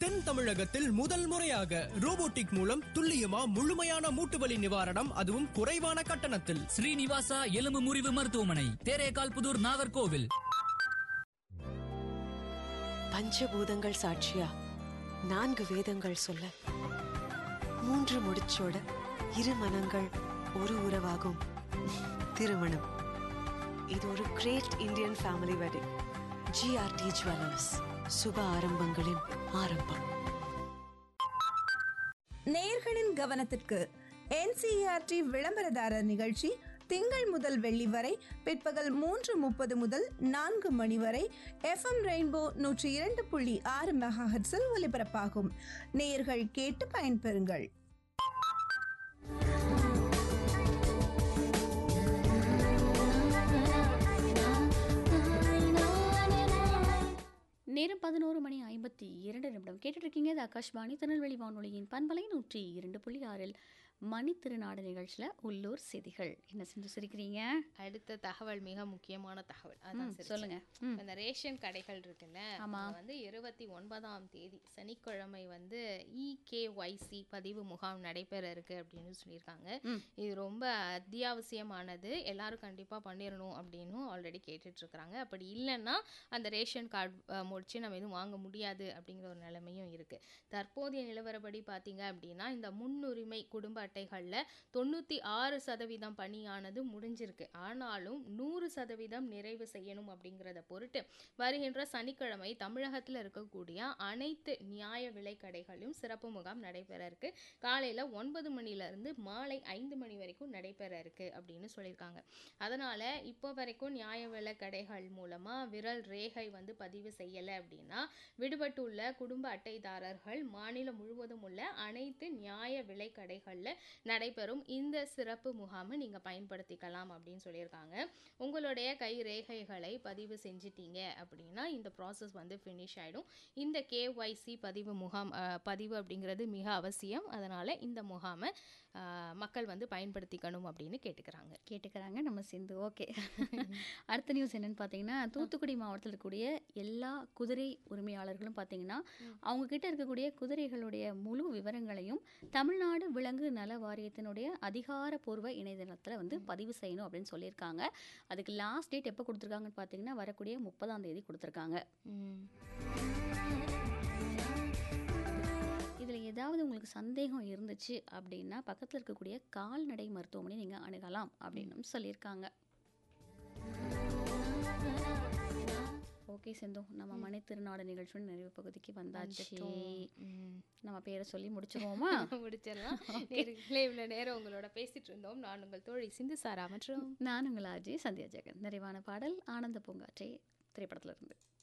தென் தமிழகத்தில் முதல் முறையாக ரோபோட்டிக் மூலம் துல்லியமா முழுமையான மூட்டு வலி நிவாரணம் அதுவும் குறைவான கட்டணத்தில் ஸ்ரீனிவாசா எலும்பு முறிவு மருத்துவமனை தேரேகால் புதூர் நாகர்கோவில் பஞ்சபூதங்கள் சாட்சியா நான்கு வேதங்கள் சொல்ல மூன்று முடிச்சோட இரு மனங்கள் ஒரு உறவாகும் திருமணம் இது ஒரு great Indian family wedding GRT jewellers சுப ஆரம்பங்களின் ஆரம்பம் நேயர்களின் கவனத்திற்கு என்சிஆர்டி விளம்பரதாரர் நிகழ்ச்சி திங்கள் முதல் வெள்ளி வரை பிற்பகல் மூன்று முப்பது முதல் நான்கு மணி வரை எஃப்எம் ரெயின்போ நூற்றி இரண்டு புள்ளி ஆறு மெகாஹெட்ஸில் ஒலிபரப்பாகும் நேயர்கள் கேட்டு பயன்பெறுங்கள் நேரம் பதினோரு மணி ஐம்பத்தி இரண்டு நிமிடம் கேட்டுட்டு இருக்கீங்க இது ஆகாஷ்வாணி திருநெல்வேலி வானொலியின் பண்பலை நூற்றி இரண்டு புள்ளி ஆறில் மணி திருநாடு நிகழ்ச்சியில் உள்ளூர் செய்திகள் என்ன செஞ்சு சிரிக்கிறீங்க அடுத்த தகவல் மிக முக்கியமான தகவல் அதான் ம், சரி, சொல்லுங்க. சரி. ம். இப்ப இந்த ரேஷன் கடைகள் இருக்குல்ல ஆமா. அங்க வந்து இருபத்தி ஒன்பதாம் தேதி சனிக்கிழமை வந்து இகேஒய்சி பதிவு முகாம் நடைபெற இருக்கு அப்படின்னு சொல்லியிருக்காங்க ம். இது ரொம்ப அத்தியாவசியமானது எல்லாரும் கண்டிப்பா பண்ணிடணும் அப்படின்னு ஆல்ரெடி கேட்டுட்டு இருக்கிறாங்க அப்படி இல்லைன்னா அந்த ரேஷன் கார்டு முடிச்சு நம்ம எதுவும் வாங்க முடியாது அப்படிங்கிற ஒரு நிலைமையும் இருக்கு தற்போதைய நிலவரப்படி பார்த்தீங்க அப்படின்னா இந்த முன்னுரிமை குடும்ப அட்டைகளில் தொண்ணூற்றி ஆறு சதவீதம் பணியானது முடிஞ்சிருக்கு ஆனாலும் நூறு சதவீதம் நிறைவு செய்யணும் அப்படிங்கிறத பொருட்டு வருகின்ற சனிக்கிழமை தமிழகத்தில் இருக்கக்கூடிய அனைத்து நியாய விலை கடைகளிலும் சிறப்பு முகாம் நடைபெற இருக்கு காலையில் ஒன்பது மணிலேருந்து மாலை ஐந்து மணி வரைக்கும் நடைபெற இருக்கு அப்படின்னு சொல்லியிருக்காங்க அதனால் இப்போ வரைக்கும் நியாய விலை கடைகள் மூலமாக விரல் ரேகை வந்து பதிவு செய்யலை அப்படின்னா விடுபட்டுள்ள குடும்ப அட்டைதாரர்கள் மாநிலம் முழுவதும் உள்ள அனைத்து நியாய விலை கடைகளில் நடைபெறும் இந்த சிறப்பு முகாமை நீங்கள் பயன்படுத்திக்கலாம் அப்படின்னு சொல்லியிருக்காங்க உங்களுடைய கை ரேகைகளை பதிவு செஞ்சிட்டீங்க அப்படின்னா இந்த ப்ராசஸ் வந்து ஃபினிஷ் ஆகிடும் இந்த கேஒய்சி பதிவு முகாம் அஹ், பதிவு அப்படிங்கிறது மிக அவசியம் அதனால் இந்த முகாமை அஹ், மக்கள் வந்து பயன்படுத்திக்கணும் அப்படின்னு கேட்டுக்கிறாங்க கேட்டுக்கிறாங்க நம்ம சேர்ந்து ஓகே அடுத்த நியூஸ் என்னன்னு பார்த்தீங்கன்னா தூத்துக்குடி மாவட்டத்தில் இருக்கக்கூடிய எல்லா குதிரை உரிமையாளர்களும் பார்த்தீங்கன்னா அவங்க கிட்ட இருக்கக்கூடிய குதிரைகளுடைய முழு விவரங்களையும் தமிழ்நாடு விலங்கு நல வாரியத்தினுடைய அதிகாரப்பூர்வ இணையதளத்தில் வந்து பதிவு செய்யணும் அப்படின்னு சொல்லியிருக்காங்க அதுக்கு லாஸ்ட் டேட் எப்போ கொடுத்துருக்காங்கன்னு பார்த்தீங்கன்னா வரக்கூடிய முப்பதாம் தேதி கொடுத்துருக்காங்க இதில் ஏதாவது உங்களுக்கு சந்தேகம் இருந்துச்சு அப்படின்னா பக்கத்தில் இருக்கக்கூடிய கால்நடை மருத்துவமனை நீங்கள் அணுகலாம் அப்படின்னு சொல்லியிருக்காங்க ஓகே செந்தோ நம்ம மனை திருநாடு நிகழ்ச்சியோட நிறைவு பகுதிக்கு வந்தாச்சு ம். நம்ம பேரை சொல்லி முடிச்சிருவோமா முடிச்சிடலாம் நேர்களே இவ்வளோ நேரம் உங்களோட பேசிட்டு இருந்தோம் நான் உங்கள் தோழி சிந்து சாரா மற்றும் நான் உங்கள் அஜய் சந்தியா ஜெகன் நிறைவான பாடல் ஆனந்த பூங்காற்றை திரைப்படத்துல இருந்து